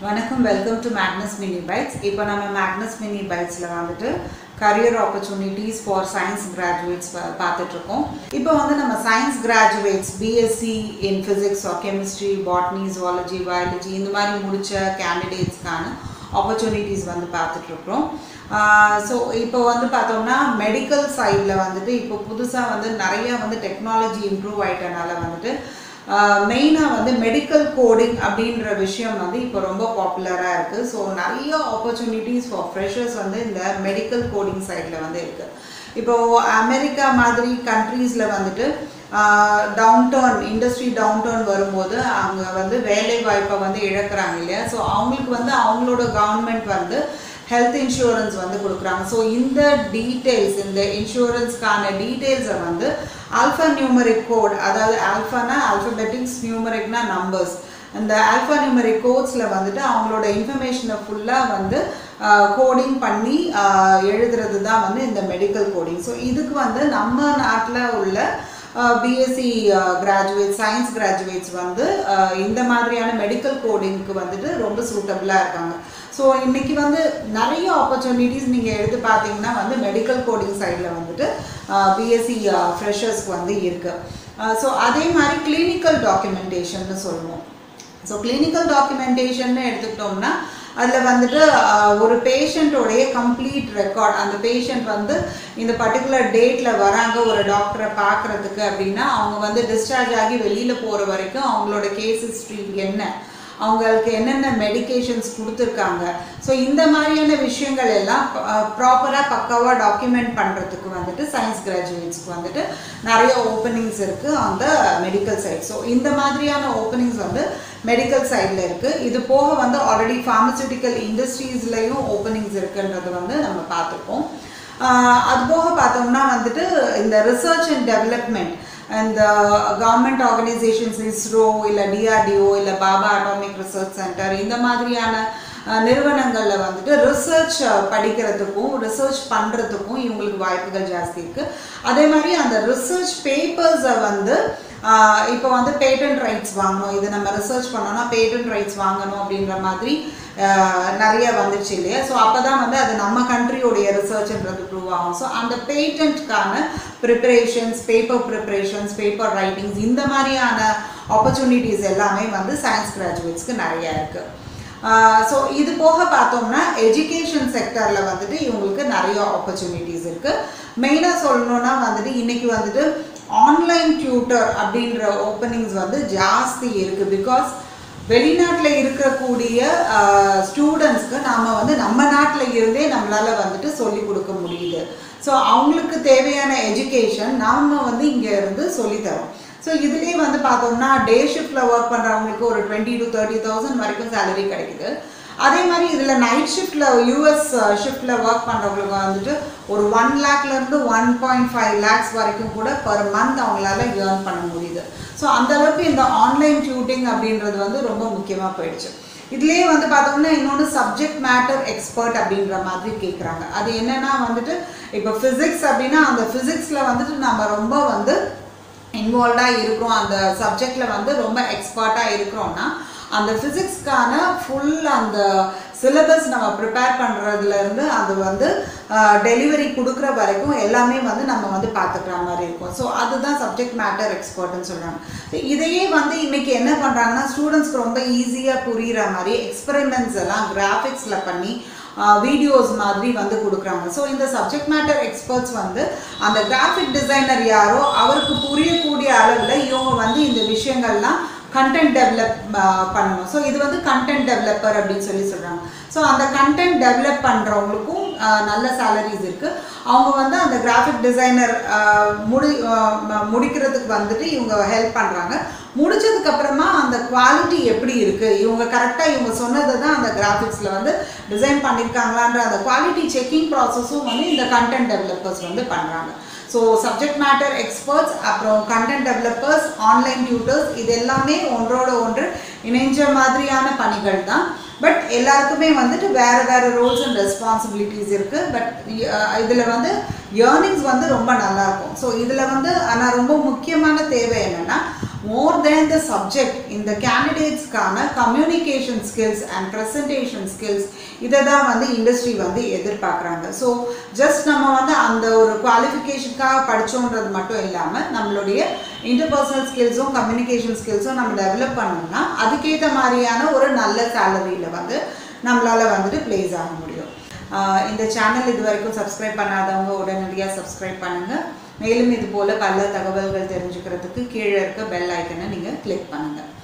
வணக்கம் welcome to Magnus mini bytes இப்போ நம்ம மேக்னஸ் மினி பைட்ஸில் வந்துட்டு career opportunities for science graduates பார்த்துட்ருக்கோம் இப்போ வந்து நம்ம science graduates BSc in physics or chemistry botany zoology biology இந்த மாதிரி முடித்த கேண்டிடேட்ஸ்க்கான ஆப்பர்ச்சுனிட்டிஸ் வந்து பார்த்துட்ருக்குறோம் ஸோ இப்போ வந்து பார்த்தோம்னா மெடிக்கல் சைடில் வந்துட்டு இப்போ புதுசாக வந்து நிறைய வந்து டெக்னாலஜி இம்ப்ரூவ் ஆகிட்டனால வந்துட்டு மெயினாக வந்து மெடிக்கல் கோடிங் அப்படின்ற விஷயம் வந்து இப்போ ரொம்ப பாப்புலராக இருக்குது ஸோ நிறைய ஆப்பர்ச்சுனிட்டிஸ் ஃபார் ஃப்ரெஷர்ஸ் வந்து இந்த மெடிக்கல் கோடிங் சைடில் வந்து இருக்குது இப்போ அமெரிக்கா மாதிரி கண்ட்ரீஸில் வந்துட்டு down down industry down down வரும்போது அவங்க வந்து வேலை வாய்ப்பை வந்து இழக்கிறாங்க இல்லையா ஸோ அவங்களுக்கு வந்து அவங்களோட கவர்மெண்ட் வந்து ஹெல்த் இன்சூரன்ஸ் வந்து கொடுக்குறாங்க ஸோ இந்த டீட்டெயில்ஸ் இந்த இன்சூரன்ஸ்க்கான டீட்டெயில்ஸை வந்து ஆல்ஃபா நியூமரிக் கோட் அதாவது ஆல்ஃபானா ஆல்ஃபபெட்டிக்ஸ் நியூமரிக்னா நம்பர்ஸ் இந்த ஆல்ஃபா நியூமரிக் கோட்ஸில் வந்துட்டு அவங்களோட இன்ஃபர்மேஷனை ஃபுல்லாக வந்து கோடிங் பண்ணி எழுதுறது தான் வந்து இந்த மெடிக்கல் கோடிங் ஸோ இதுக்கு வந்து நம்ம நாட்டில் உள்ள பிஎஸ்சி கிராஜுவேட் சயின்ஸ் கிராஜுவேட்ஸ் வந்து இந்த மாதிரியான மெடிக்கல் கோடிங்க்கு வந்துட்டு ரொம்ப சூட்டபிளாக இருக்காங்க ஸோ இன்றைக்கி வந்து நிறைய ஆப்பர்ச்சுனிட்டிஸ் நீங்கள் எடுத்து பார்த்தீங்கன்னா வந்து மெடிக்கல் கோடிங் சைடில் வந்துட்டு பிஎஸ்சி ஃப்ரெஷர்ஸ்க்கு வந்து இருக்குது ஸோ அதே மாதிரி கிளினிக்கல் டாக்குமெண்டேஷன்னு சொல்லுவோம் ஸோ கிளினிக்கல் டாக்குமெண்டேஷன் எடுத்துக்கிட்டோம்னா அதில் வந்துட்டு ஒரு பேஷண்ட்டோடைய கம்ப்ளீட் ரெக்கார்ட் அந்த பேஷண்ட் வந்து இந்த பர்டிகுலர் டேட்டில் வராங்க ஒரு டாக்டரை பார்க்குறதுக்கு அப்படின்னா அவங்க வந்து டிஸ்சார்ஜ் ஆகி வெளியில் போகிற வரைக்கும் அவங்களோட கேஸ் ஹிஸ்ட்ரி என்ன அவங்களுக்கு என்னென்ன மெடிகேஷன்ஸ் கொடுத்துருக்காங்க ஸோ இந்த மாதிரியான விஷயங்கள் எல்லாம் ப்ராப்பராக பக்காவாக டாக்குமெண்ட் பண்ணுறதுக்கு வந்துட்டு சயின்ஸ் கிராஜுவேட்ஸ்க்கு வந்துட்டு நிறைய ஓப்பனிங்ஸ் இருக்குது அந்த மெடிக்கல் சைட் ஸோ இந்த மாதிரியான ஓப்பனிங்ஸ் வந்து மெடிக்கல் சைடில் இருக்குது இது போக வந்து ஆல்ரெடி ஃபார்மசூட்டிக்கல் இண்டஸ்ட்ரீஸ்லேயும் ஓப்பனிங்ஸ் இருக்குன்றது வந்து நம்ம பார்த்துருப்போம் அது போக பார்த்தோம்னா வந்துட்டு இந்த ரிசர்ச் அண்ட் டெவலப்மெண்ட் இந்த கவர்மெண்ட் ஆர்கனைசேஷன்ஸ் இஸ்ரோ இல்லை டிஆர்டிஓ இல்லை பாபா அட்டாமிக் ரிசர்ச் சென்டர் இந்த மாதிரியான நிறுவனங்களில் வந்துட்டு ரிசர்ச் படிக்கிறதுக்கும் ரிசர்ச் பண்ணுறதுக்கும் இவங்களுக்கு வாய்ப்புகள் ஜாஸ்தி இருக்குது அதே மாதிரி அந்த ரிசர்ச் பேப்பர்ஸை வந்து இப்போ வந்து பேட்டன்ட் ரைட்ஸ் வாங்கணும் இது நம்ம ரிசர்ச் பண்ணோம்னா பேட்டன்ட் ரைட்ஸ் வாங்கணும் அப்படின்ற மாதிரி நிறைய வந்துச்சு இல்லையா ஸோ அப்போ தான் வந்து அது நம்ம கண்ட்ரியோடைய ரிசர்ச்ன்றது ப்ரூவ் ஆகும் ஸோ அந்த பேட்டன்ட்கான preparations paper preparations paper writings இந்த மாதிரியான ஆப்பர்ச்சுனிட்டிஸ் எல்லாமே வந்து சயின்ஸ் கிராஜுவேட்ஸ்க்கு நிறையா இருக்குது ஸோ இது போக பார்த்தோம்னா எஜுகேஷன் செக்டரில் வந்துட்டு இவங்களுக்கு நிறைய ஆப்பர்ச்சுனிட்டிஸ் இருக்குது மெயினாக சொல்லணுன்னா வந்துட்டு இன்றைக்கி வந்துட்டு ஆன்லைன் டியூட்டர் அப்படின்ற ஓப்பனிங்ஸ் வந்து ஜாஸ்தி இருக்குது பிகாஸ் வெளிநாட்டில் இருக்கக்கூடிய ஸ்டூடெண்ட்ஸ்க்கு நாம் வந்து நம்ம நாட்டில் இருந்தே நம்மளால் வந்துட்டு சொல்லி கொடுக்க முடியுது ஸோ அவங்களுக்கு தேவையான எஜுகேஷன் நாம் வந்து இங்கே இருந்து சொல்லித்தரோம் ஸோ இதுலேயே வந்து பார்த்தோம்னா டே ஷிஃப்டில் ஒர்க் பண்ணுறவங்களுக்கு ஒரு டுவெண்ட்டி டு தேர்ட்டி தௌசண்ட் வரைக்கும் சேலரி கிடைக்குது அதே மாதிரி இதில் நைட் ஷிஃப்டில் யூஎஸ் ஷிஃப்டில் ஒர்க் பண்ணுறவங்களுக்கு வந்துட்டு ஒரு ஒன் லேக்லேருந்து ஒன் பாயிண்ட் ஃபைவ் லேக்ஸ் வரைக்கும் கூட பர் மந்த் அவங்களால ஏர்ன் பண்ண முடியுது ஸோ அந்தளவுக்கு இந்த ஆன்லைன் டியூட்டிங் அப்படின்றது வந்து ரொம்ப முக்கியமாக போயிடுச்சு இதுலேயே வந்து பார்த்தோம்னா இன்னொன்று சப்ஜெக்ட் மேட்டர் எக்ஸ்பர்ட் அப்படின்ற மாதிரி கேட்குறாங்க அது என்னென்னா வந்துட்டு இப்போ ஃபிசிக்ஸ் அப்படின்னா அந்த ஃபிசிக்ஸில் வந்துட்டு நம்ம ரொம்ப வந்து இன்வால்வ்டாக இருக்கிறோம் அந்த சப்ஜெக்டில் வந்து ரொம்ப எக்ஸ்பர்ட்டாக இருக்கிறோன்னா அந்த ஃபிசிக்ஸ்க்கான ஃபுல் அந்த சிலபஸ் நம்ம ப்ரிப்பேர் பண்ணுறதுலேருந்து அது வந்து டெலிவரி கொடுக்குற வரைக்கும் எல்லாமே வந்து நம்ம வந்து பார்த்துக்கிற மாதிரி இருக்கும் ஸோ அதுதான் சப்ஜெக்ட் மேட்டர் எக்ஸ்பர்ட்னு சொல்கிறாங்க ஸோ இதையே வந்து இன்றைக்கி என்ன பண்ணுறாங்கன்னா ஸ்டூடெண்ட்ஸ்க்கு ரொம்ப ஈஸியாக புரிகிற மாதிரி எக்ஸ்பெரிமெண்ட்ஸ் எல்லாம் கிராஃபிக்ஸில் பண்ணி வீடியோஸ் மாதிரி வந்து கொடுக்குறாங்க ஸோ இந்த சப்ஜெக்ட் மேட்டர் எக்ஸ்பர்ட்ஸ் வந்து அந்த கிராஃபிக் டிசைனர் யாரோ அவருக்கு புரியக்கூடிய அளவில் இவங்க வந்து இந்த விஷயங்கள்லாம் கண்டென்ட் டெவலப் பண்ணணும் ஸோ இது வந்து கண்டென்ட் டெவலப்பர் அப்படின்னு சொல்லி சொல்கிறாங்க ஸோ அந்த கண்டென்ட் டெவலப் பண்ணுறவங்களுக்கும் நல்ல சேலரிஸ் இருக்குது அவங்க வந்து அந்த கிராஃபிக் டிசைனர் முடி முடிக்கிறதுக்கு வந்துட்டு இவங்க ஹெல்ப் பண்ணுறாங்க முடிச்சதுக்கப்புறமா அந்த குவாலிட்டி எப்படி இருக்குது இவங்க கரெக்டாக இவங்க சொன்னதை தான் அந்த கிராஃபிக்ஸில் வந்து டிசைன் பண்ணியிருக்காங்களான்ற அந்த குவாலிட்டி செக்கிங் ப்ராசஸும் வந்து இந்த கண்டென்ட் டெவலப்பர்ஸ் வந்து பண்ணுறாங்க ஸோ சப்ஜெக்ட் மேட்டர் எக்ஸ்பர்ட்ஸ் அப்புறம் கண்டென்ட் டெவலப்பர்ஸ் ஆன்லைன் டியூட்டர்ஸ் இது எல்லாமே ஒன்றோட ஒன்று இணைஞ்ச மாதிரியான பணிகள் தான் பட் எல்லாருக்குமே வந்துட்டு வேறு வேறு ரோல்ஸ் அண்ட் ரெஸ்பான்சிபிலிட்டிஸ் இருக்குது பட் இதில் வந்து ஏர்னிங்ஸ் வந்து ரொம்ப நல்லாயிருக்கும் ஸோ இதில் வந்து ஆனால் ரொம்ப முக்கியமான தேவை என்னென்னா மோர் தேன் த சப்ஜெக்ட் இந்த கேண்டிடேட்ஸ்க்கான communication skills and presentation skills இதை தான் வந்து இண்டஸ்ட்ரி வந்து எதிர்பார்க்குறாங்க ஸோ ஜஸ்ட் நம்ம வந்து அந்த ஒரு குவாலிஃபிகேஷனுக்காக படித்தோன்றது மட்டும் இல்லாமல் நம்மளுடைய இன்டர்பர்சனல் ஸ்கில்ஸும் கம்யூனிகேஷன் ஸ்கில்ஸும் நம்ம டெவலப் பண்ணோம்னா அதுக்கேற்ற மாதிரியான ஒரு நல்ல சேலரியில் வந்து நம்மளால் வந்துட்டு ப்ளேஸ் ஆக முடியும் ஆஹ் இந்த சேனல் இது வரைக்கும் சப்ஸ்கிரைப் பண்ணாதவங்க உடனடியாக சப்ஸ்கிரைப் பண்ணுங்கள் மேலும் இது போல் பல தகவல்கள் தெரிஞ்சுக்கிறதுக்கு கீழே இருக்க பெல் ஐக்கனை நீங்கள் கிளிக் பண்ணுங்கள்